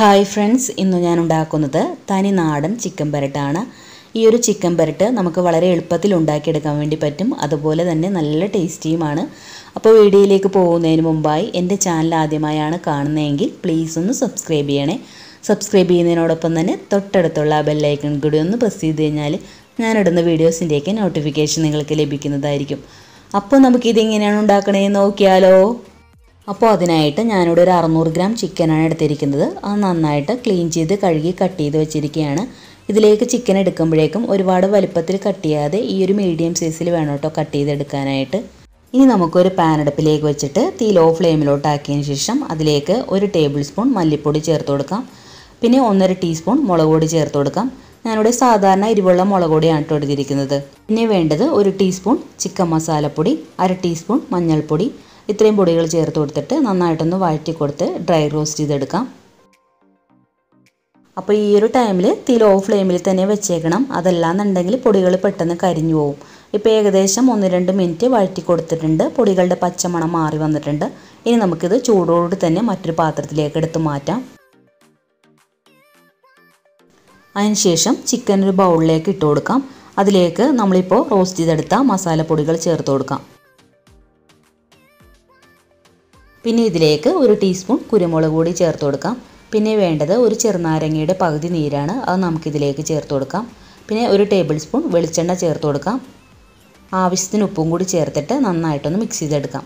hi friends ഇന്ന് ഞാൻ ഉണ്ടാക്കുന്നത് തനി നാടൻ ചിക്കൻ പെരട്ടാണ് ഈ ഒരു ചിക്കൻ പെരട്ട് നമുക്ക് വളരെ എളുപ്പത്തിൽ ഉണ്ടാക്കിയെടുക്കാൻ വേണ്ടി പറ്റും അതുപോലെ തന്നെ നല്ല ടേസ്റ്റിയുമാണ് അപ്പോൾ വീഡിയോയിലേക്ക് പോകുന്നതിന് മുമ്പായി എൻ്റെ ചാനൽ ആദ്യമായാണ് കാണുന്നതെങ്കിൽ പ്ലീസ് ഒന്ന് സബ്സ്ക്രൈബ് ചെയ്യണേ സബ്സ്ക്രൈബ് ചെയ്യുന്നതിനോടൊപ്പം തന്നെ തൊട്ടടുത്തുള്ള ആ ബെല്ലൈക്കൺ കൂടി ഒന്ന് പ്രസ് ചെയ്ത് കഴിഞ്ഞാൽ ഞാനിടുന്ന വീഡിയോസിൻ്റെയൊക്കെ നോട്ടിഫിക്കേഷൻ നിങ്ങൾക്ക് ലഭിക്കുന്നതായിരിക്കും അപ്പോൾ നമുക്കിതെങ്ങനെയാണ് ഉണ്ടാക്കണേന്ന് നോക്കിയാലോ അപ്പോൾ അതിനായിട്ട് ഞാനിവിടെ ഒരു അറുന്നൂറ് ഗ്രാം ചിക്കനാണ് എടുത്തിരിക്കുന്നത് അത് നന്നായിട്ട് ക്ലീൻ ചെയ്ത് കഴുകി കട്ട് ചെയ്ത് വെച്ചിരിക്കുകയാണ് ഇതിലേക്ക് ചിക്കൻ എടുക്കുമ്പോഴേക്കും ഒരുപാട് വലുപ്പത്തിൽ കട്ട് ചെയ്യാതെ ഈ ഒരു മീഡിയം സൈസിൽ വേണം കേട്ടോ കട്ട് ചെയ്തെടുക്കാനായിട്ട് ഇനി നമുക്കൊരു പാൻ അടുപ്പിലേക്ക് വെച്ചിട്ട് തീ ലോ ഫ്ലെയിമിലോട്ട് ആക്കിയതിന് ശേഷം അതിലേക്ക് ഒരു ടേബിൾ സ്പൂൺ മല്ലിപ്പൊടി ചേർത്ത് കൊടുക്കാം പിന്നെ ഒന്നര ടീസ്പൂൺ മുളക് പൊടി ചേർത്ത് കൊടുക്കാം ഞാനിവിടെ സാധാരണ എരിവുള്ള മുളക് പൊടിയാണ് കേട്ടോ എടുത്തിരിക്കുന്നത് പിന്നെ വേണ്ടത് ഒരു ടീസ്പൂൺ ചിക്കൻ മസാലപ്പൊടി അര ടീസ്പൂൺ മഞ്ഞൾപ്പൊടി ഇത്രയും പൊടികൾ ചേർത്ത് കൊടുത്തിട്ട് നന്നായിട്ടൊന്ന് വഴറ്റി കൊടുത്ത് ഡ്രൈ റോസ്റ്റ് ചെയ്തെടുക്കാം അപ്പോൾ ഈ ഒരു ടൈമിൽ തീ ലോ ഫ്ലെയിമിൽ തന്നെ വെച്ചേക്കണം അതല്ലാന്നുണ്ടെങ്കിൽ പൊടികൾ പെട്ടെന്ന് കരിഞ്ഞു പോകും ഇപ്പോൾ ഏകദേശം ഒന്ന് രണ്ട് മിനിറ്റ് വഴറ്റി കൊടുത്തിട്ടുണ്ട് പൊടികളുടെ പച്ചമണം മാറി വന്നിട്ടുണ്ട് ഇനി നമുക്കിത് ചൂടോട് തന്നെ മറ്റൊരു പാത്രത്തിലേക്ക് എടുത്ത് മാറ്റാം അതിനുശേഷം ചിക്കൻ ഒരു ബൗളിലേക്ക് ഇട്ട് കൊടുക്കാം അതിലേക്ക് നമ്മളിപ്പോൾ റോസ്റ്റ് ചെയ്തെടുത്ത മസാലപ്പൊടികൾ ചേർത്ത് കൊടുക്കാം പിന്നെ ഇതിലേക്ക് ഒരു ടീസ്പൂൺ കുരുമുളക് പൊടി ചേർത്ത് കൊടുക്കാം പിന്നെ വേണ്ടത് ഒരു ചെറുനാരങ്ങയുടെ പകുതി നീരാണ് അത് നമുക്കിതിലേക്ക് ചേർത്ത് കൊടുക്കാം പിന്നെ ഒരു ടേബിൾ സ്പൂൺ വെളിച്ചെണ്ണ ചേർത്ത് കൊടുക്കാം ആവശ്യത്തിന് ഉപ്പും കൂടി ചേർത്തിട്ട് നന്നായിട്ടൊന്ന് മിക്സ് ചെയ്തെടുക്കാം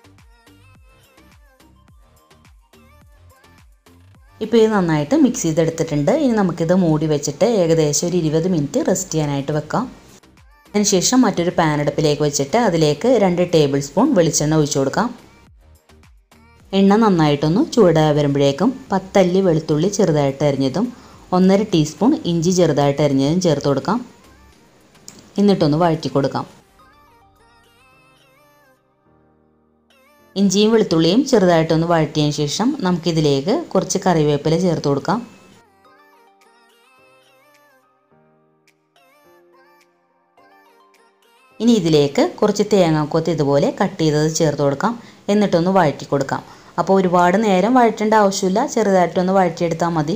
ഇപ്പോൾ ഇത് നന്നായിട്ട് മിക്സ് ചെയ്തെടുത്തിട്ടുണ്ട് ഇനി നമുക്കിത് മൂടി വെച്ചിട്ട് ഏകദേശം ഒരു ഇരുപത് മിനിറ്റ് റെസ്റ്റ് ചെയ്യാനായിട്ട് വെക്കാം അതിനുശേഷം മറ്റൊരു പാൻ അടുപ്പിലേക്ക് വെച്ചിട്ട് അതിലേക്ക് രണ്ട് ടേബിൾ സ്പൂൺ വെളിച്ചെണ്ണ ഒഴിച്ചു കൊടുക്കാം എണ്ണ നന്നായിട്ടൊന്ന് ചൂടായി വരുമ്പോഴേക്കും പത്തല്ലി വെളുത്തുള്ളി ചെറുതായിട്ട് അരിഞ്ഞതും ഒന്നര ടീസ്പൂൺ ഇഞ്ചി ചെറുതായിട്ട് അരിഞ്ഞതും ചേർത്ത് കൊടുക്കാം എന്നിട്ടൊന്ന് വഴറ്റി കൊടുക്കാം ഇഞ്ചിയും വെളുത്തുള്ളിയും ചെറുതായിട്ടൊന്ന് വഴറ്റിയതിന് ശേഷം നമുക്കിതിലേക്ക് കുറച്ച് കറിവേപ്പില ചേർത്ത് കൊടുക്കാം ഇനി ഇതിലേക്ക് കുറച്ച് തേങ്ങാക്കൊത്ത് ഇതുപോലെ കട്ട് ചെയ്തത് ചേർത്ത് കൊടുക്കാം എന്നിട്ടൊന്ന് വഴറ്റി കൊടുക്കാം അപ്പോൾ ഒരുപാട് നേരം വഴറ്റേണ്ട ആവശ്യമില്ല ചെറുതായിട്ടൊന്ന് വഴറ്റിയെടുത്താൽ മതി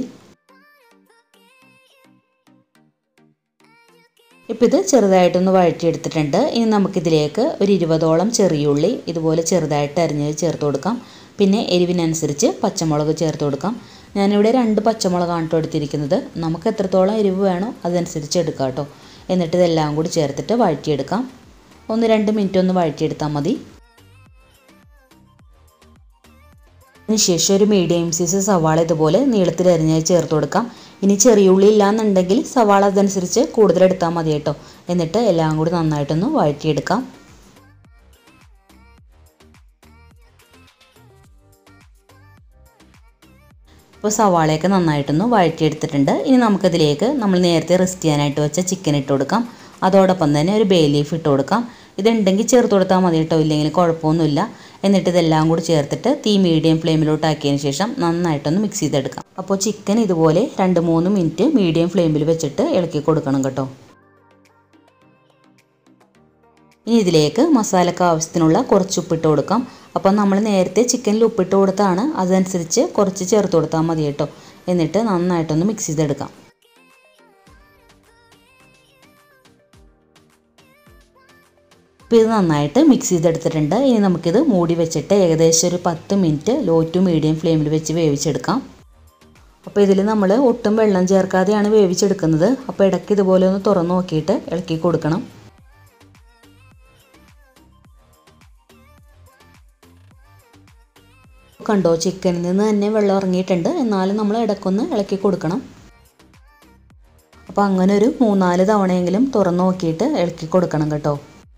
ഇപ്പോൾ ഇത് ചെറുതായിട്ടൊന്ന് വഴറ്റിയെടുത്തിട്ടുണ്ട് ഇനി നമുക്കിതിലേക്ക് ഒരു ഇരുപതോളം ചെറിയുള്ളി ഇതുപോലെ ചെറുതായിട്ട് അരിഞ്ഞത് ചേർത്ത് കൊടുക്കാം പിന്നെ എരിവിനനുസരിച്ച് പച്ചമുളക് ചേർത്ത് കൊടുക്കാം ഞാനിവിടെ രണ്ട് പച്ചമുളകാണ് കേട്ടോ എടുത്തിരിക്കുന്നത് നമുക്ക് എത്രത്തോളം എരിവ് വേണോ അതനുസരിച്ച് എടുക്കാം കേട്ടോ എന്നിട്ട് ഇതെല്ലാം കൂടി ചേർത്തിട്ട് വഴറ്റിയെടുക്കാം ഒന്ന് രണ്ട് മിനിറ്റ് ഒന്ന് വഴറ്റിയെടുത്താൽ മതി അതിനുശേഷം ഒരു മീഡിയം സൈസ് സവാള ഇതുപോലെ നീളത്തിൽ അരിഞ്ഞത് ചേർത്ത് കൊടുക്കാം ഇനി ചെറിയ ഉള്ളി ഇല്ലാന്നുണ്ടെങ്കിൽ സവാള അതനുസരിച്ച് കൂടുതൽ എടുത്താൽ മതി കേട്ടോ എന്നിട്ട് എല്ലാം കൂടി നന്നായിട്ടൊന്ന് വഴറ്റിയെടുക്കാം ഇപ്പോൾ സവാളയൊക്കെ നന്നായിട്ടൊന്ന് വഴറ്റിയെടുത്തിട്ടുണ്ട് ഇനി നമുക്കതിലേക്ക് നമ്മൾ നേരത്തെ റെസ്റ്റ് ചെയ്യാനായിട്ട് വെച്ച ചിക്കൻ ഇട്ട് കൊടുക്കാം അതോടൊപ്പം തന്നെ ഒരു ബേ ലീഫ് ഇട്ട് കൊടുക്കാം ഇതുണ്ടെങ്കിൽ ചേർത്ത് കൊടുത്താൽ മതി കേട്ടോ ഇല്ലെങ്കിൽ കുഴപ്പമൊന്നുമില്ല എന്നിട്ട് ഇതെല്ലാം കൂടി ചേർത്തിട്ട് തീ മീഡിയം ഫ്ലെയിമിലോട്ട് ആക്കിയതിന് ശേഷം നന്നായിട്ടൊന്ന് മിക്സ് ചെയ്തെടുക്കാം അപ്പോൾ ചിക്കൻ ഇതുപോലെ രണ്ട് മൂന്ന് മിനിറ്റ് മീഡിയം ഫ്ലെയിമിൽ വെച്ചിട്ട് ഇളക്കി കൊടുക്കണം കേട്ടോ ഇനി ഇതിലേക്ക് മസാലക്ക് ആവശ്യത്തിനുള്ള കുറച്ച് ഉപ്പിട്ട് കൊടുക്കാം അപ്പം നമ്മൾ നേരത്തെ ചിക്കനിൽ ഉപ്പിട്ട് കൊടുത്താണ് അതനുസരിച്ച് കുറച്ച് ചേർത്ത് കൊടുത്താൽ മതി കേട്ടോ എന്നിട്ട് നന്നായിട്ടൊന്ന് മിക്സ് ചെയ്തെടുക്കാം ഇപ്പോൾ ഇത് നന്നായിട്ട് മിക്സ് ചെയ്തെടുത്തിട്ടുണ്ട് ഇനി നമുക്കിത് മൂടി വെച്ചിട്ട് ഏകദേശം ഒരു പത്ത് മിനിറ്റ് ലോ ടു മീഡിയം ഫ്ലെയിമിൽ വെച്ച് വേവിച്ചെടുക്കാം അപ്പോൾ ഇതിൽ നമ്മൾ ഒട്ടും വെള്ളം ചേർക്കാതെയാണ് വേവിച്ചെടുക്കുന്നത് അപ്പോൾ ഇടയ്ക്ക് ഇതുപോലെ ഒന്ന് തുറന്ന് നോക്കിയിട്ട് ഇളക്കി കൊടുക്കണം കണ്ടോ ചിക്കനിൽ നിന്ന് തന്നെ വെള്ളം ഇറങ്ങിയിട്ടുണ്ട് എന്നാലും നമ്മൾ ഇടയ്ക്കൊന്ന് ഇളക്കി കൊടുക്കണം അപ്പോൾ അങ്ങനെ ഒരു മൂന്നാല് തവണയെങ്കിലും തുറന്ന് നോക്കിയിട്ട് ഇളക്കി കൊടുക്കണം കേട്ടോ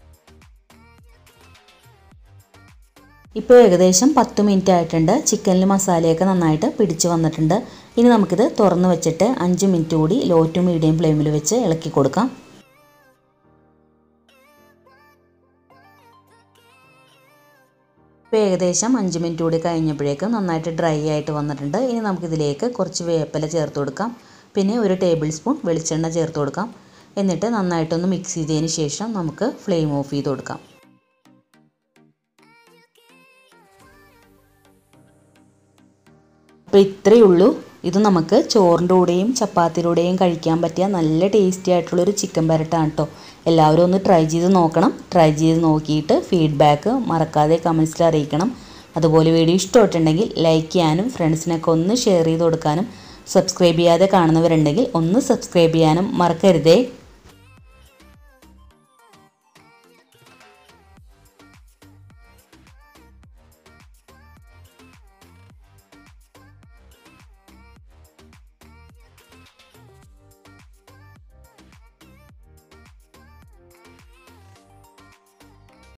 ഇപ്പോൾ ഏകദേശം പത്ത് മിനിറ്റ് ആയിട്ടുണ്ട് ചിക്കനിൽ മസാലയൊക്കെ നന്നായിട്ട് പിടിച്ച് വന്നിട്ടുണ്ട് ഇനി നമുക്കിത് തുറന്ന് വെച്ചിട്ട് അഞ്ച് മിനിറ്റ് കൂടി ലോ ടു മീഡിയം ഫ്ലെയിമിൽ വെച്ച് ഇളക്കി കൊടുക്കാം ഇപ്പോൾ ഏകദേശം അഞ്ച് മിനിറ്റ് കൂടി കഴിഞ്ഞപ്പോഴേക്കും നന്നായിട്ട് ഡ്രൈ ആയിട്ട് വന്നിട്ടുണ്ട് ഇനി നമുക്കിതിലേക്ക് കുറച്ച് വേപ്പില ചേർത്ത് കൊടുക്കാം പിന്നെ ഒരു ടേബിൾ സ്പൂൺ വെളിച്ചെണ്ണ ചേർത്ത് കൊടുക്കാം എന്നിട്ട് നന്നായിട്ടൊന്ന് മിക്സ് ചെയ്തതിന് ശേഷം നമുക്ക് ഫ്ലെയിം ഓഫ് ചെയ്ത് കൊടുക്കാം അപ്പോൾ ഇത്രയേ ഉള്ളൂ ഇത് നമുക്ക് ചോറിൻ്റെ കൂടെയും ചപ്പാത്തിയുടെ കൂടെയും കഴിക്കാൻ പറ്റിയ നല്ല ടേസ്റ്റി ആയിട്ടുള്ളൊരു ചിക്കൻ പരട്ടാണ് കേട്ടോ എല്ലാവരും ഒന്ന് ട്രൈ ചെയ്ത് നോക്കണം ട്രൈ ചെയ്ത് നോക്കിയിട്ട് ഫീഡ്ബാക്ക് മറക്കാതെ കമൻസിൽ അറിയിക്കണം അതുപോലെ വീഡിയോ ഇഷ്ടമായിട്ടുണ്ടെങ്കിൽ ലൈക്ക് ചെയ്യാനും ഫ്രണ്ട്സിനൊക്കെ ഒന്ന് ഷെയർ ചെയ്ത് കൊടുക്കാനും സബ്സ്ക്രൈബ് ചെയ്യാതെ കാണുന്നവരുണ്ടെങ്കിൽ ഒന്ന് സബ്സ്ക്രൈബ് ചെയ്യാനും മറക്കരുതേ